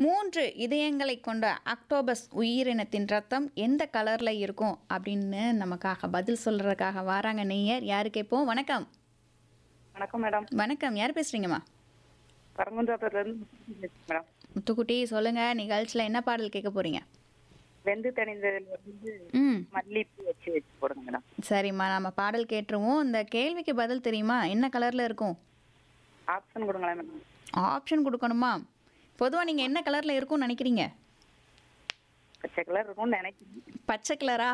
மூன்று இதயங்களை கொண்ட ஆக்டோபஸ் உயிரினத்தின் ரத்தம் எந்த கலரில் இருக்கும் அப்படின்னு நமக்காக பதில் சொல்கிறதுக்காக வராங்க நேயர் யாரு கேட்போம் வணக்கம் வணக்கம் மேடம் வணக்கம் யார் பேசுகிறீங்கம்மா பரங்குன்றாத்தூர்ல இருந்து மேடம் முத்துக்குட்டி சொல்லுங்கள் நிகழ்ச்சியில் என்ன பாடல் கேட்க போகிறீங்க வெந்து தணிந்ததுல இருந்து ம் மல்லிப்பூ வச்சு வச்சு போடுங்க மேடம் சரிம்மா நம்ம பாடல் கேட்டுருவோம் இந்த கேள்விக்கு பதில் தெரியுமா என்ன கலரில் இருக்கும் ஆப்ஷன் கொடுங்களேன் மேடம் ஆப்ஷன் கொடுக்கணுமா பொதுவாக நீங்கள் என்ன கலரில் இருக்கும்னு நினைக்கிறீங்க பச்சை கலர் இருக்கும்னு நினைக்கிறேன் பச்சை கலரா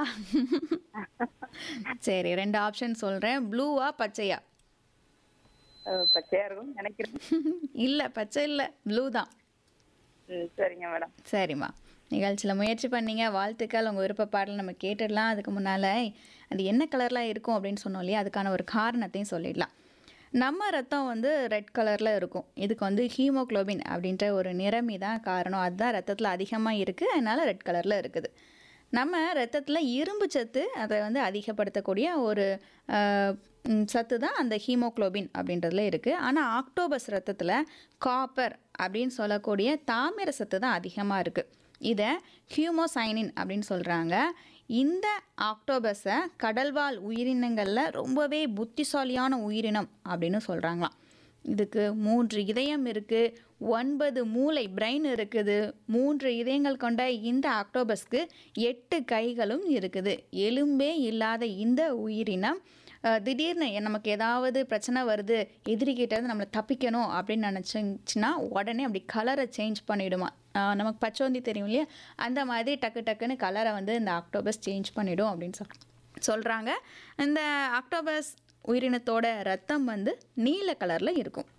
சரி ரெண்டு ஆப்ஷன் சொல்கிறேன் ப்ளூவா பச்சையா அஹ் பச்சையா இருக்கும்னு நினைக்கிறேன் இல்லை பச்சை இல்லை ப்ளூ தான் ம் சரிங்க மேடம் சரிம்மா நிகழ்ச்சியில் முயற்சி பண்ணீங்க வாழ்த்துக்கள் உங்கள் விருப்ப பாடல் நம்ம கேட்டுடலாம் அதுக்கு முன்னால் அது என்ன கலரில் இருக்கும் அப்படின்னு சொன்னோம் இல்லையா அதுக்கான ஒரு காரணத்தையும் சொல்லிடலாம் நம்ம ரத்தம் வந்து ரெட் கலரில் இருக்கும் இதுக்கு வந்து ஹீமோக்ளோபின் அப்படின்ற ஒரு நிறமி தான் காரணம் அதுதான் ரத்தத்தில் அதிகமாக இருக்குது அதனால் ரெட் கலரில் இருக்குது நம்ம ரத்தத்தில் இரும்பு சத்து அதை வந்து அதிகப்படுத்தக்கூடிய ஒரு ஆஹ், ம், சத்து தான் அந்த ஹீமோக்ளோபின் அப்படின்றதுல இருக்குது ஆனால் ஆக்டோபஸ் ரத்தத்தில் காப்பர் அப்படின்னு சொல்லக்கூடிய தாமிர சத்து தான் அதிகமாக இருக்குது இதை ஹியூமோசைனின் அப்படின்னு சொல்கிறாங்க இந்த ஆக்டோபஸை கடல்வாழ் உயிரினங்களில் ரொம்பவே புத்திசாலியான உயிரினம் அப்படின்னு சொல்கிறாங்களாம் இதுக்கு மூன்று இதயம் இருக்குது ஒன்பது மூளை பிரெயின் இருக்குது மூன்று இதயங்கள் கொண்ட இந்த ஆக்டோபஸ்க்கு எட்டு கைகளும் இருக்குது எலும்பே இல்லாத இந்த உயிரினம் அஹ், திடீர்னு நமக்கு ஏதாவது பிரச்சனை வருது எதிரிக்கிட்ட இருந்து நம்மளை தப்பிக்கணும் அப்படின்னு நினச்சிச்சுன்னா உடனே அப்படி கலரை சேஞ்ச் பண்ணிடுமா அஹ், நமக்கு பச்சோந்தி தெரியும் இல்லையா அந்த மாதிரி டக்கு டக்குன்னு கலரை வந்து இந்த ஆக்டோபஸ் சேஞ்ச் பண்ணிடும் அப்படின்னு சொல் சொல்கிறாங்க இந்த ஆக்டோபஸ் உயிரினத்தோட ரத்தம் வந்து நீல கலரில் இருக்கும்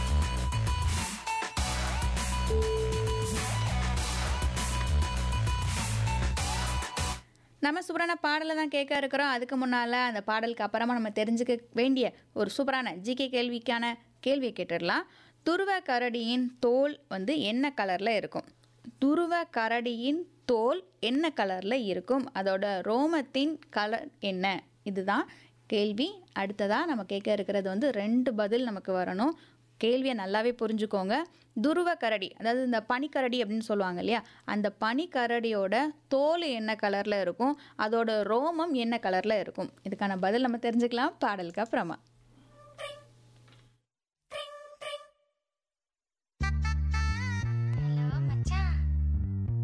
நம்ம சூப்பரான பாடலை தான் கேட்க இருக்கிறோம் அதுக்கு முன்னால் அந்த பாடலுக்கு அப்புறமா நம்ம தெரிஞ்சுக்க வேண்டிய ஒரு சூப்பரான ஜிகே கேள்விக்கான கேள்வியை கேட்டுடலாம் துருவ கரடியின் தோல் வந்து என்ன கலரில் இருக்கும் துருவ கரடியின் தோல் என்ன கலரில் இருக்கும் அதோட ரோமத்தின் கலர் என்ன இதுதான் கேள்வி அடுத்ததாக நம்ம கேட்க இருக்கிறது வந்து ரெண்டு பதில் நமக்கு வரணும் கேள்வியை நல்லாவே புரிஞ்சுக்கோங்க துருவ கரடி அதாவது இந்த பனிக்கரடி அப்படின்னு சொல்லுவாங்க இல்லையா அந்த பனிக்கரடியோட தோல் என்ன கலரில் இருக்கும் அதோட ரோமம் என்ன கலரில் இருக்கும் இதுக்கான பதில் நம்ம தெரிஞ்சுக்கலாம் பாடலுக்கு அப்புறமா